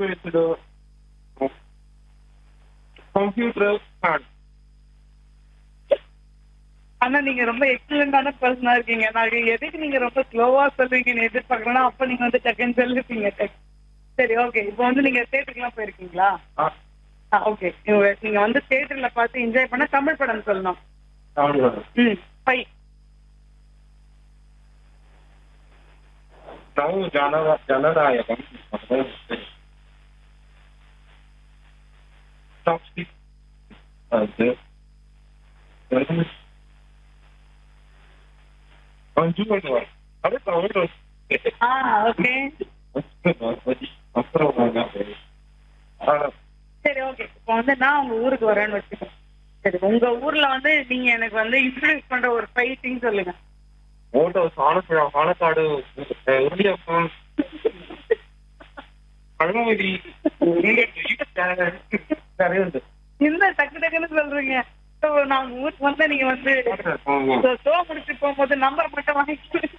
based computer and ஆனா நீங்க ரொம்ப எக்ஸலண்டான பர்சனா இருக்கீங்க நான் எதுக்கு நீங்க ரொம்ப ஸ்லோவா சொல்றீங்கன்னு எதிர்பார்க்கறேன்னா அப்ப நீங்க வந்து டக்குன்னு சொல்லிருப்பீங்க டக்கு. சரி ஓகே இப்போ வந்து நீங்க தேட்டருக்குலாம் போயிருக்கீங்களா uh, ஓகே நீங்க வந்து தேட்டர்ல பார்த்து என்ஜாய் பண்ண தமிழ் படம் சொல்லணும் ம் பை now ஜனவ ஜனநாயகம் டாக்ஸிக் அது அஞ்சுவல் அது தமிழ் ஆ ஓகே அப்புறம் சரி ஓகே இப்போ வந்து நான் உங்க ஊருக்கு வரேன்னு வச்சுக்கோங்க சரி உங்க ஊர்ல வந்து நீங்க எனக்கு வந்து இன்ட்ரடியூஸ் பண்ற ஒரு ஃபைவ் திங் சொல்லுங்க ஓட்டோ ஆலப்புழா பாலக்காடு உருளியப்பம் பழமொழி நிறைய உண்டு இந்த டக்கு டக்குன்னு சொல்றீங்க So, நான் உங்க ஊருக்கு வந்தா நீங்க வந்து ஷோ முடிச்சு போகும்போது நம்பர் மட்டும் வாங்கி